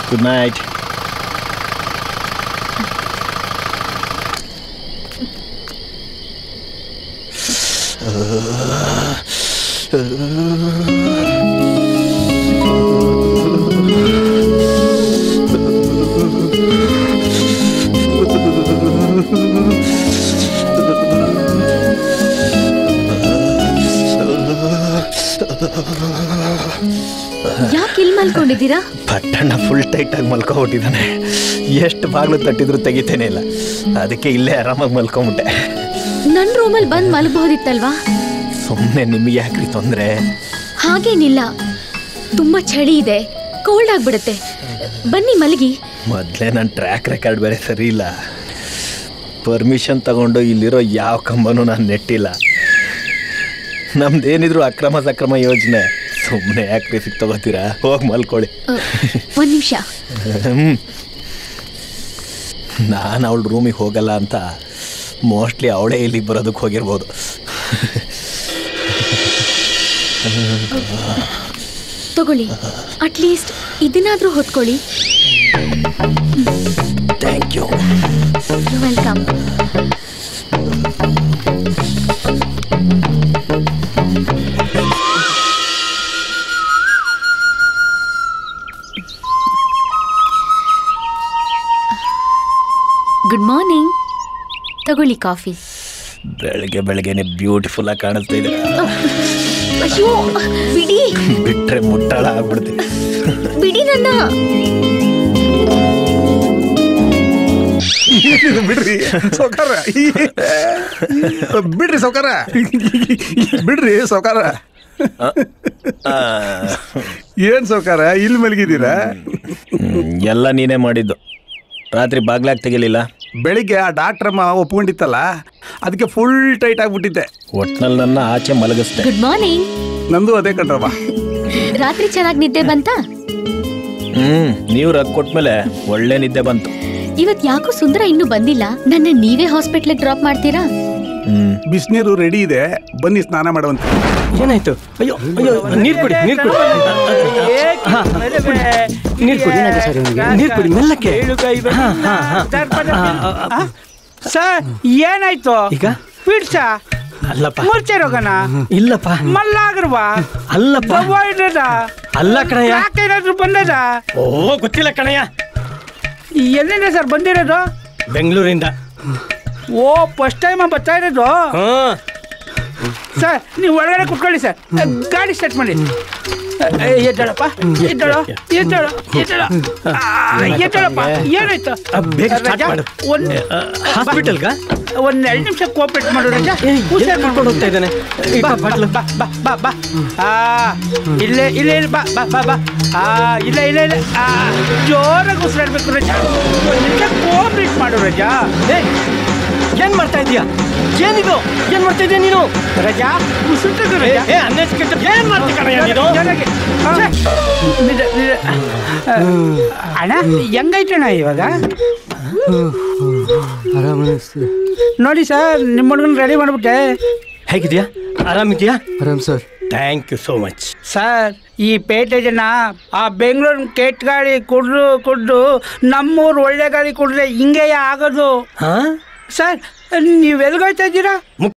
Good night ಯಾಕೆ ಇಲ್ಲಿ ಮಲ್ಕೊಂಡಿದ್ದೀರಾ ಪಟ್ಟಣ್ಣ full ಟೈಟಾಗಿ ಮಲ್ಕೊಬಿಟ್ಟಿದ್ದಾನೆ ಎಷ್ಟು ಬಾಗ್ಲು ತಟ್ಟಿದ್ರು ತೆಗಿತೇನೆ ಇಲ್ಲ ಅದಕ್ಕೆ ಇಲ್ಲೇ ಆರಾಮಾಗಿ ಮಲ್ಕೊಂಬಿಟ್ಟೆ ನನ್ ರೂಮಲ್ಲಿ ಬಂದ್ ಮಲಗಬಹುದಿತ್ತಲ್ವಾ ಸುಮ್ಮನೆ ನಿಮಗೆ ಯಾಕ್ರಿ ತೊಂದರೆ ಹಾಗೇನಿಲ್ಲ ತುಂಬಾ ಚಳಿ ಇದೆ ಕೋಲ್ಡ್ ಆಗ್ಬಿಡುತ್ತೆ ಬನ್ನಿ ಮಲಗಿ ಮೊದಲೇ ನನ್ನ ಟ್ರ್ಯಾಕ್ ರೆಕಾರ್ಡ್ ಬೇರೆ ಸರಿ ಇಲ್ಲ ಪರ್ಮಿಷನ್ ತಗೊಂಡು ಇಲ್ಲಿರೋ ಯಾವ ಕಂಬನೂ ನಾನು ನೆಟ್ಟಿಲ್ಲ ನಮ್ದೇನಿದ್ರು ಅಕ್ರಮ ಸಕ್ರಮ ಯೋಜನೆ ಸುಮ್ಮನೆ ಯಾಕೆ ರಿಸಿಕ್ ತಗೋತೀರಾ ಹೋಗಿ ಮಲ್ಕೊಳ್ಳಿ ಅ, ಒಂದ್ ನಿಮಿಷ ನಾನು ಅವಳ ರೂಮಿಗೆ ಹೋಗಲ್ಲ ಅಂತ ಮೋಸ್ಟ್ಲಿ ಅವಳೇ ಇಲ್ಲಿಗೆ ಬರೋದಕ್ಕೆ ಹೋಗಿರ್ಬೋದು ತಗೊಳ್ಳಿ ಅಟ್ಲೀಸ್ಟ್ ಇದನ್ನಾದ್ರೂ ಹೊತ್ಕೊಳ್ಳಿ thank you welcome good morning ತಗೊಳ್ಳಿ ಕಾಫಿ ಬೆಳಗ್ಗೆ ಬೆಳಗ್ಗೆನೆ ಬ್ಯೂಟಿಫುಲ್ ಆಗಿ ಕಾಣಿಸ್ತಾ ಇದೆ ಅಯ್ಯೋ ಬಿಡಿ ಬಿಟ್ರೆ ಮುಟ್ಟಾಳ ಆಗ್ಬಿಡ್ತೀನಿ ಬಿಡಿ ನನ್ನ ಬಿಡ್ರಿ ಸೌಕಾರ ಬಿಡ್ರಿ ಸೌಕಾರ ಬಿಡ್ರಿ ಸೌಕಾರ ಏನ್ ಸೌಕಾರ ಇಲ್ಲಿ ಮಲಗಿದ್ದೀರಾ ಹ್ಮ್, ಎಲ್ಲ ನೀನೇ ಮಾಡಿದ್ದು ರಾತ್ರಿ ಬಾಗ್ಲಾಕ್ ತೆಗಿಲಿಲ್ಲ ಬೆಳಿಗ್ಗೆ ಆ ಡಾಕ್ಟ್ರಮ್ಮ ಒಪ್ಕೊಂಡಿತ್ತಲ್ಲ ಅದಕ್ಕೆ ಫುಲ್ ಟೈಟ್ ಆಗ್ಬಿಟ್ಟಿದ್ದೆ ಒಟ್ನಲ್ಲಿ ನನ್ನ ಆಚೆ ಮಲಗಿಸ್ದೆ ಗುಡ್ ಮಾರ್ನಿಂಗ್ ನಂದು ಅದೇ ಕಣ್ರಮ್ಮ ರಾತ್ರಿ ಚೆನ್ನಾಗಿ ನಿದ್ದೆ ಬಂತಾ ಹ್ಮ್ ನೀವು ರಗ್ ಕೊಟ್ಮೇಲೆ ಒಳ್ಳೆ ನಿದ್ದೆ ಬಂತು ಇವತ್ ಯಾಕೋ ಸುಂದರ ಇನ್ನೂ ಬಂದಿಲ್ಲ ನನ್ನ ನೀವೇ ಹಾಸ್ಪಿಟ್ಲಿಗೆ ಡ್ರಾಪ್ ಮಾಡ್ತೀರಾ ಹ್ಮ್ ಬಿಸಿನೀರು ರೆಡಿ ಇದೆ ಬನ್ನಿ ಸ್ನಾನ ಮಾಡುವಂತ ಏನಾಯ್ತು ಅಯ್ಯೋ ಅಯ್ಯೋ ನೀರ್ ಕುಡಿ ನೀರ್ ಕುಡಿ ಹಾ, ನೀರ್ ಕುಡಿ ನೀರ್ ಕುಡಿ ಮೆಲ್ಲಕ್ಕೆ ಹಾ, ಹಾ, ಹಾ. ಆ, ಆ, ಸರ್ ಏನಾಯ್ತು ಈಗ ಬಿಡ್ಸ ಅಲ್ಲಪ್ಪ ಮೂರ್ಛೆ ರೋಗನ ಇಲ್ಲಪ್ಪ ಮಲ್ಲಾಗ್ರವಾ ಅಲ್ಲಪ್ಪ ದವ್ವ ಇದ್ದದ ಅಲ್ಲ ಕಣಯ್ಯ ಯಾಕೆ ಏನಾದ್ರು ಬಂದದ ಓ ಗೊತ್ತಿಲ್ಲ ಕಣಯ್ಯ ಎಲ್ಲಿಂದ ಸರ್ ಬಂದಿರೋದು ಬೆಂಗಳೂರಿಂದ ಓ ಫಸ್ಟ್ ಟೈಮ್ ಬರ್ತಾ ಇರೋದು ಹ್ಮ್ ಸರ್ ನೀವು ಒಳಗಡೆ ಕುತ್ಕೊಳ್ಳಿ ಸರ್ ಗಾಡಿ ಸ್ಟಾರ್ಟ್ ಮಾಡಿ ಎದ್ದಳಪ್ಪ ಎದ್ದಳು ಎದ್ದಳು ಎದ್ದಳು ಎದ್ದಳಪ್ಪ ಏನಾಯ್ತು ಆ, ಬೇಗ start ರಜಾ, ಮಾಡು. ಒಂದ್ ಹಾಸ್ಪಿಟಲ್ಗ ಒಂದ್ ಎರಡು ನಿಮಿಷ ಕೋಪರೇಟ್ ಮಾಡು ರಜಾ ಎಲ್ಲಿ ಕರ್ಕೊಂಡು ಹೋಗ್ತಾ ಇದ್ದಾನೆ ಈ ಬಾ, ಬಾ, ಬಾಟ್ಲು. ಬಾ ಬಾ ಬಾ ಬಾ ಆ ಇಲ್ಲೇ ಇಲ್ಲೇ ಇಲ್ಲ ಬಾ ಬಾ ಬಾ ಬಾ ಆ ಇಲ್ಲ ಇಲ್ಲ ಇಲ್ಲ ಆ ಜೋರಾಗಿ ಉಸಿರಾಡ್ಬೇಕು ರಜಾ ಒಂದ್ ನಿಮಿಷ ಕೋಪರೇಟ್ ಮಾಡು ರಜಾ ಏ, ಏನ್ ಮಾಡ್ತಾ ಇದೀಯಾ ಏನಿದು ಏನ್ ಮಾಡ್ತಾ ಇದೀಯ ನೀನು ರಜಾ ಉಸಿರು ತಗೋ ಏ, ರಜಾ ಏ ಅನ್ನೆಸ್ಕೆಟ್ಟ ಏನ್ ಮಾಡ್ತಿ ಕಣಯ್ಯ ನೀನು ಜೋರಾಗಿ. ಆ, ನಿಧ- ನಿಧ- ಆ, ಅಣ್ಣ ಹೆಂಗೈತಣ್ಣ ಇವಾಗ ನೋಡಿ ಸರ್ ನಿಮ್ಮ ಹುಡುಗನ ರೆಡಿ ಮಾಡ್ಬಿಟ್ಟೆ ಹೇಗಿದ್ಯಾ ಆರಾಮಿದ್ಯಾ ಆರಾಮ್ sir thank you so much sir ಈ ಪೇಟೆ ಜನ ಆ ಬೆಂಗಳೂರು ಕೆಟ್ಟ ಗಾಡಿ ಕುಡ್ದು ಕುಡ್ದು ನಮ್ಮೂರು ಒಳ್ಳೆ ಗಾಡಿ ಕುಡ್ರೆ ಹಿಂಗೆ ಆಗೋದು ಹಾ ಸರ್ ನೀವು ಎಲ್ಗೋಯ್ತಾ ಇದ್ದೀರಾ